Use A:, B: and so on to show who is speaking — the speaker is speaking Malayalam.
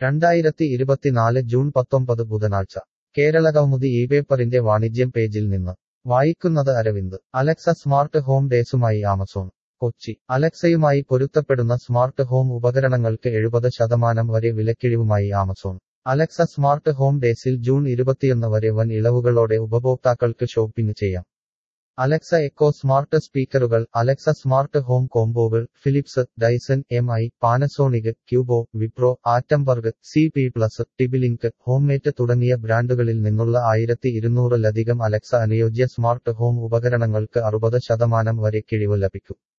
A: രണ്ടായിരത്തി ഇരുപത്തിനാല് ജൂൺ പത്തൊമ്പത് ബുധനാഴ്ച കേരള കൗമുദി ഈ പേപ്പറിന്റെ വാണിജ്യം പേജിൽ നിന്ന് വായിക്കുന്നത് അരവിന്ദ് അലക്സ സ്മാർട്ട് ഹോം ഡേസുമായി ആമസോൺ കൊച്ചി അലക്സയുമായി പൊരുത്തപ്പെടുന്ന സ്മാർട്ട് ഹോം ഉപകരണങ്ങൾക്ക് എഴുപത് ശതമാനം വരെ വിലക്കിഴിവുമായി ആമസോൺ അലക്സ സ്മാർട്ട് ഹോം ഡേസിൽ ജൂൺ ഇരുപത്തിയൊന്ന് വരെ വൻ ഇളവുകളോടെ ഉപഭോക്താക്കൾക്ക് ഷോപ്പിംഗ് ചെയ്യാം അലക്സ എക്കോ സ്മാർട്ട് സ്പീക്കറുകൾ അലക്സ സ്മാർട്ട് ഹോം കോംബോകൾ Philips Dyson M I Panasonic Qubo Wipro Atomberg C P plus TP Link Homemate തുടങ്ങിയ ബ്രാൻഡുകളിൽ നിന്നുള്ള ആയിരത്തി ഇരുന്നൂറിലധികം അലക്സ അനുയോജ്യ സ്മാർട്ട് ഹോം ഉപകരണങ്ങൾക്ക് അറുപത് ശതമാനം വരെ കിഴിവ് ലഭിക്കും